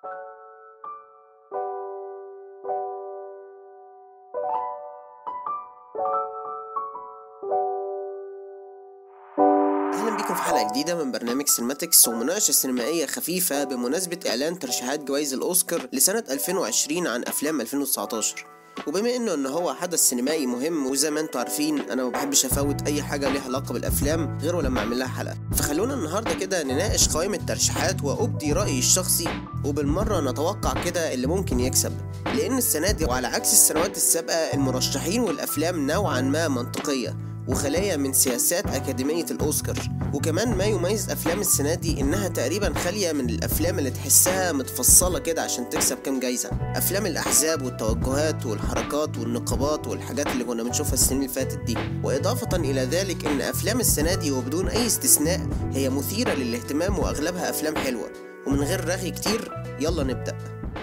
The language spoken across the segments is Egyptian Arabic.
اهلا بيكم في حلقه جديده من برنامج سينماتكس ومناقشه سينمائيه خفيفه بمناسبه اعلان ترشيحات جوائز الاوسكار لسنه 2020 عن افلام 2019 وبما انه ان هو حدث سينمائي مهم وزي ما انتم عارفين انا ما بحبش افوت اي حاجه ليها علاقه بالافلام غير ولما اعمل لها حلقه فخلونا النهارده كده نناقش قائمه الترشيحات وابدي رايي الشخصي وبالمره نتوقع كده اللي ممكن يكسب لان السنه دي وعلى عكس السنوات السابقه المرشحين والافلام نوعا ما منطقيه وخلايا من سياسات أكاديمية الأوسكار وكمان ما يميز أفلام السنة دي إنها تقريبا خالية من الأفلام اللي تحسها متفصلة كده عشان تكسب كام جايزة أفلام الأحزاب والتوجهات والحركات والنقابات والحاجات اللي كنا بنشوفها السنين اللي فاتت دي وإضافة إلى ذلك إن أفلام السنة دي وبدون أي استثناء هي مثيرة للاهتمام وأغلبها أفلام حلوة ومن غير رغي كتير يلا نبدأ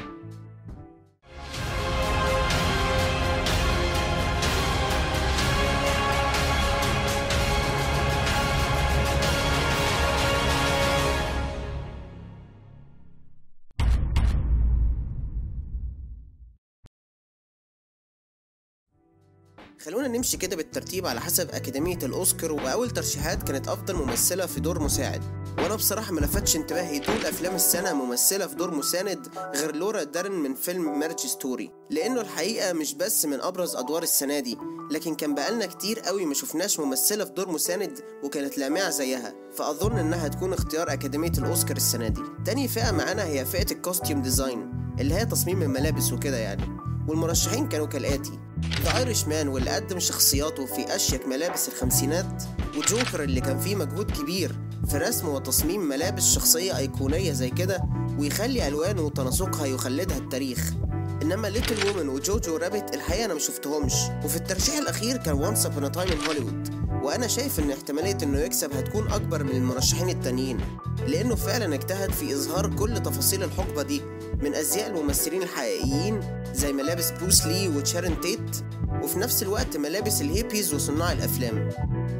خلونا نمشي كده بالترتيب على حسب أكاديمية الأوسكار وأول ترشيحات كانت أفضل ممثلة في دور مساعد وأنا بصراحة ما لفتش انتباهي طول أفلام السنة ممثلة في دور مساند غير لورا دارن من فيلم مارج ستوري لأنه الحقيقة مش بس من أبرز أدوار السنة دي لكن كان بقالنا كتير قوي ما شفناش ممثلة في دور مساند وكانت لامعة زيها فأظن إنها تكون اختيار أكاديمية الأوسكار السنة دي تاني فئة معانا هي فئة الكوستيوم ديزاين اللي هي تصميم الملابس وكده يعني والمرشحين كانوا كالآتي ذا ايرش مان واللي قدم شخصياته في أشيك ملابس الخمسينات وجوكر اللي كان فيه مجهود كبير في رسم وتصميم ملابس شخصية أيقونية زي كده ويخلي ألوانه وتناسقها يخلدها التاريخ انما ليتل وومن وجوجو رابت الحقيقه انا ما شفتهمش وفي الترشيح الاخير كان وانس ابون تايم ان هوليوود وانا شايف ان احتماليه انه يكسب هتكون اكبر من المرشحين التانيين لانه فعلا اجتهد في اظهار كل تفاصيل الحقبه دي من ازياء الممثلين الحقيقيين زي ملابس بروس لي وشارون تيت وفي نفس الوقت ملابس الهيبيز وصناع الافلام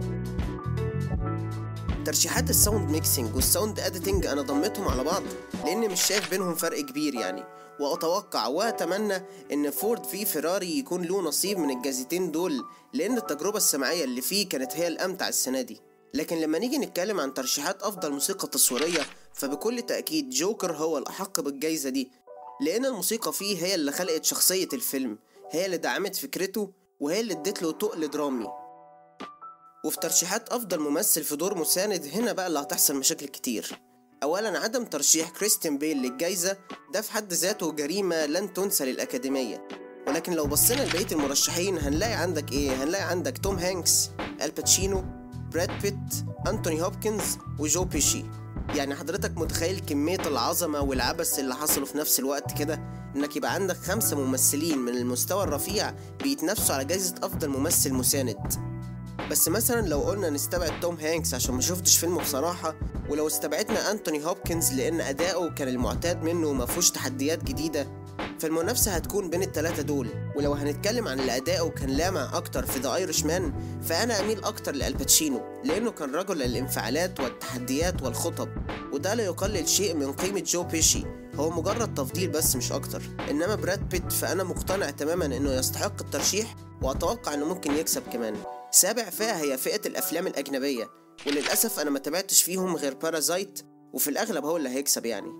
ترشيحات الساوند ميكسينج والساوند اديتنج انا ضمتهم على بعض لان مش شايف بينهم فرق كبير يعني واتوقع واتمنى ان فورد في فيراري يكون له نصيب من الجائزتين دول لان التجربه السمعيه اللي فيه كانت هي الامتع السنه دي لكن لما نيجي نتكلم عن ترشيحات افضل موسيقى تصويريه فبكل تاكيد جوكر هو الاحق بالجائزه دي لان الموسيقى فيه هي اللي خلقت شخصيه الفيلم هي اللي دعمت فكرته وهي اللي ادت له تقل درامي وفي ترشيحات افضل ممثل في دور مساند هنا بقى اللي هتحصل مشاكل كتير اولا عدم ترشيح كريستيان بيل للجائزه ده في حد ذاته جريمه لن تنسى للاكاديميه ولكن لو بصينا لبقيه المرشحين هنلاقي عندك ايه هنلاقي عندك توم هانكس الباتشينو براد بيت انتوني هوبكنز وجو بيشي يعني حضرتك متخيل كمية العظمة والعبث اللي حصلوا في نفس الوقت كده انك يبقى عندك خمسة ممثلين من المستوى الرفيع بيتنافسوا على جائزة افضل ممثل مساند بس مثلا لو قلنا نستبعد توم هانكس عشان ما شفتش فيلمه بصراحة ولو استبعدنا أنتوني هوبكنز لأن أداؤه كان المعتاد منه وما فيهوش تحديات جديدة فالمنافسة هتكون بين التلاتة دول ولو هنتكلم عن اللي أداؤه كان لامع أكتر في ذا ايرش مان فأنا أميل أكتر لألباتشينو لأنه كان رجل الانفعالات والتحديات والخطب وده لا يقلل شيء من قيمة جو بيشي هو مجرد تفضيل بس مش أكتر إنما براد بيت فأنا مقتنع تماما إنه يستحق الترشيح وأتوقع إنه ممكن يكسب كمان سابع فئة هي فئة الأفلام الأجنبية وللأسف أنا ما تابعتش فيهم غير بارازايت وفي الأغلب هو اللي هيكسب يعني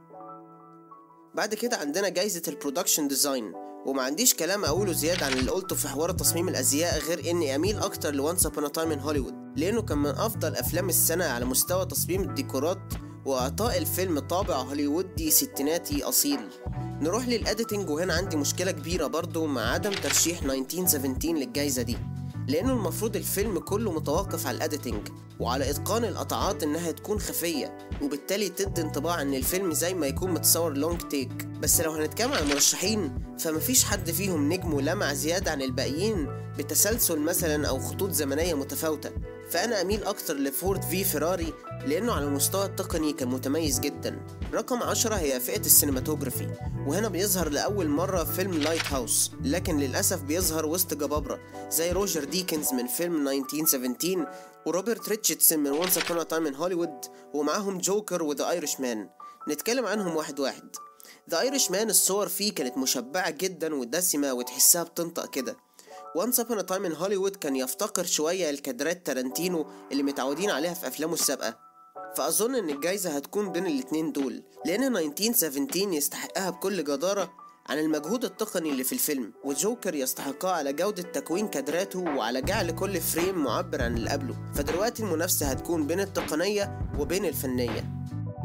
بعد كده عندنا جايزة البرودكشن ديزاين وما عنديش كلام أقوله زيادة عن اللي قلته في حوار تصميم الأزياء غير إني أميل أكتر لوانس أبون تايم إن هوليوود لأنه كان من أفضل أفلام السنة على مستوى تصميم الديكورات وإعطاء الفيلم طابع هوليوودي ستيناتي أصيل نروح للأديتنج وهنا عندي مشكلة كبيرة برضو مع عدم ترشيح 1917 للجايزة دي لأنه المفروض الفيلم كله متوقف على الأديتنج وعلى إتقان القطعات إنها تكون خفية وبالتالي تدي انطباع إن الفيلم زي ما يكون متصور لونج تيك بس لو هنتكلم عن المرشحين فمفيش حد فيهم نجم ولمع زيادة عن الباقيين بتسلسل مثلا أو خطوط زمنية متفاوتة فأنا أميل أكتر لفورد في فيراري لأنه على المستوى التقني كان متميز جدا رقم عشرة هي فئة السينماتوجرافي وهنا بيظهر لأول مرة فيلم لايت هاوس لكن للأسف بيظهر وسط جبابرة زي روجر ديكنز من فيلم 1917 وروبرت ريتشاردسون من وانس أبون تايم إن هوليوود ومعاهم جوكر وذا ايرش مان نتكلم عنهم واحد واحد ذا ايرش مان الصور فيه كانت مشبعة جدا ودسمة وتحسها بتنطق كده وانس ابون ا تايم ان هوليوود كان يفتقر شوية لكادرات تارانتينو اللي متعودين عليها في افلامه السابقة فأظن إن الجايزة هتكون بين الاتنين دول لأن 1917 يستحقها بكل جدارة عن المجهود التقني اللي في الفيلم وجوكر يستحقها على جودة تكوين كادراته وعلى جعل كل فريم معبر عن اللي قبله فدلوقتي المنافسة هتكون بين التقنية وبين الفنية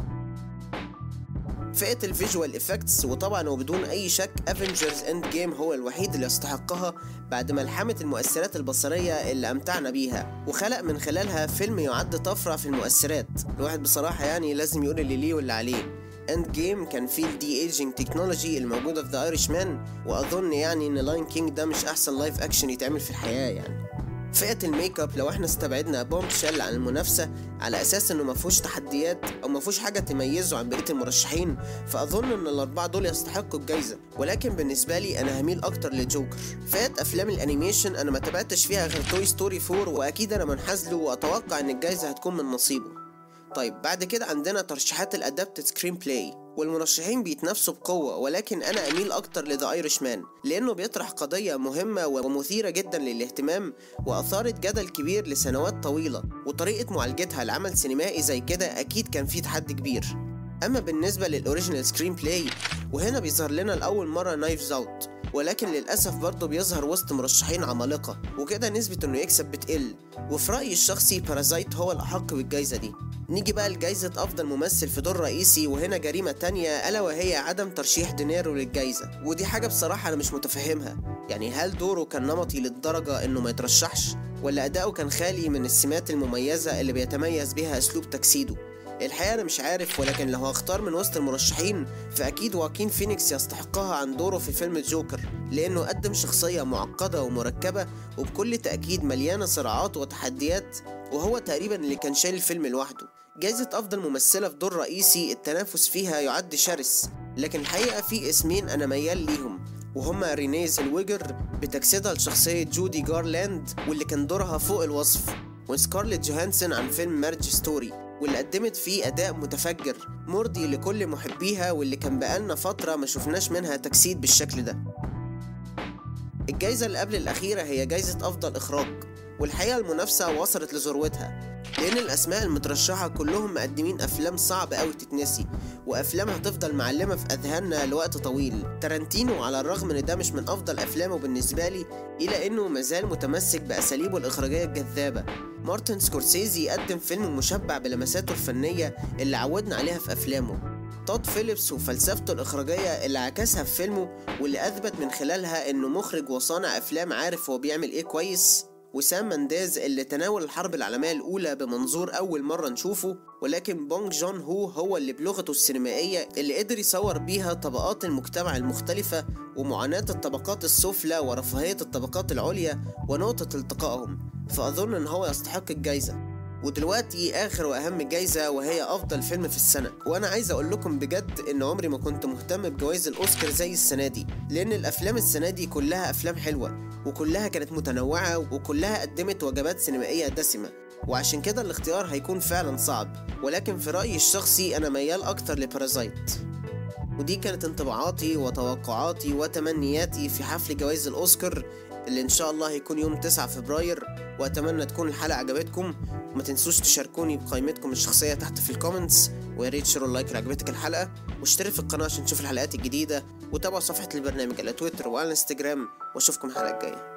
فئة الفيجوال افكتس وطبعا وبدون اي شك افنجرز اند جيم هو الوحيد اللي يستحقها بعد ملحمة المؤثرات البصرية اللي امتعنا بيها وخلق من خلالها فيلم يعد طفرة في المؤثرات الواحد بصراحة يعني لازم يقول اللي ليه واللي عليه اند جيم كان فيه الدي ايجينج تكنولوجي الموجودة في ذا ايرش مان واظن يعني ان لاين كينج ده مش احسن لايف اكشن يتعمل في الحياة يعني فئة الميك اب لو احنا استبعدنا بومب شيل عن المنافسة على اساس انه مفهوش تحديات او مفهوش حاجة تميزه عن بقية المرشحين فاظن ان الاربعة دول يستحقوا الجايزة ولكن بالنسبة لي انا هميل اكتر لجوكر فئة افلام الانيميشن انا ما تابعتش فيها غير توي ستوري 4 واكيد انا منحاز له واتوقع ان الجايزة هتكون من نصيبه طيب بعد كده عندنا ترشيحات الادابتد سكرين بلاي والمرشحين بيتنافسوا بقوة ولكن أنا أميل أكتر لذا ايرش مان لأنه بيطرح قضية مهمة ومثيرة جدا للاهتمام وأثارت جدل كبير لسنوات طويلة وطريقة معالجتها لعمل سينمائي زي كده أكيد كان فيه تحدي كبير أما بالنسبة للأوريجينال سكرين بلاي وهنا بيظهر لنا لأول مرة نايفز أوت ولكن للأسف برضه بيظهر وسط مرشحين عمالقة وكده نسبة إنه يكسب بتقل وفي رأيي الشخصي بارازايت هو الأحق بالجايزة دي نيجي بقى لجايزة أفضل ممثل في دور رئيسي وهنا جريمة تانية ألا وهي عدم ترشيح دينيرو للجايزة ودي حاجة بصراحة أنا مش متفهمها يعني هل دوره كان نمطي للدرجة إنه ما يترشحش ولا أداؤه كان خالي من السمات المميزة اللي بيتميز بيها أسلوب تجسيده الحقيقة أنا مش عارف ولكن لو هختار من وسط المرشحين فأكيد واكين فينيكس يستحقها عن دوره في فيلم الجوكر لأنه قدم شخصية معقدة ومركبة وبكل تأكيد مليانة صراعات وتحديات وهو تقريبا اللي كان شايل الفيلم لوحده جايزة أفضل ممثلة في دور رئيسي التنافس فيها يعد شرس لكن الحقيقة في اسمين أنا ميال ليهم وهما رينيه زلويجر بتجسيدها لشخصية جودي جارلاند واللي كان دورها فوق الوصف وسكارليت جوهانسون عن فيلم مارج ستوري واللي قدمت فيه أداء متفجر مرضي لكل محبيها واللي كان بقالنا فترة ما شفناش منها تجسيد بالشكل ده الجايزة اللي قبل الأخيرة هي جايزة أفضل إخراج والحقيقة المنافسة وصلت لذروتها لأن الأسماء المترشحة كلهم مقدمين أفلام صعب أوي تتنسي وأفلام هتفضل معلمة في أذهاننا لوقت طويل تارانتينو على الرغم إن ده مش من أفضل أفلامه بالنسبة لي إلا إنه مازال متمسك بأساليبه الإخراجية الجذابة مارتن سكورسيزي قدم فيلم مشبع بلمساته الفنية اللي عودنا عليها في أفلامه تود فيليبس وفلسفته الإخراجية اللي عكسها في فيلمه واللي أثبت من خلالها إنه مخرج وصانع أفلام عارف هو بيعمل إيه كويس وسام مانديز اللي تناول الحرب العالمية الأولى بمنظور أول مرة نشوفه ولكن بونج جون هو هو اللي بلغته السينمائية اللي قدر يصور بيها طبقات المجتمع المختلفة ومعاناة الطبقات السفلى ورفاهية الطبقات العليا ونقطة التقائهم فأظن إن هو يستحق الجايزة ودلوقتي اخر واهم جايزه وهي افضل فيلم في السنه وانا عايز اقول لكم بجد ان عمري ما كنت مهتم بجوائز الاوسكار زي السنه دي لان الافلام السنه دي كلها افلام حلوه وكلها كانت متنوعه وكلها قدمت وجبات سينمائيه دسمه وعشان كده الاختيار هيكون فعلا صعب ولكن في رايي الشخصي انا ميال اكتر لبارازايت ودي كانت انطباعاتي وتوقعاتي وتمنياتي في حفل جوائز الأوسكار اللي إن شاء الله هيكون يوم 9 فبراير وأتمنى تكون الحلقة عجبتكم وما تنسوش تشاركوني بقائمتكم الشخصية تحت في الكومنتس ويا ريت تشيروا اللايك لو عجبتك الحلقة واشترك في القناة عشان تشوف الحلقات الجديدة وتابعوا صفحة البرنامج على تويتر وعلى الانستجرام واشوفكم الحلقة الجاية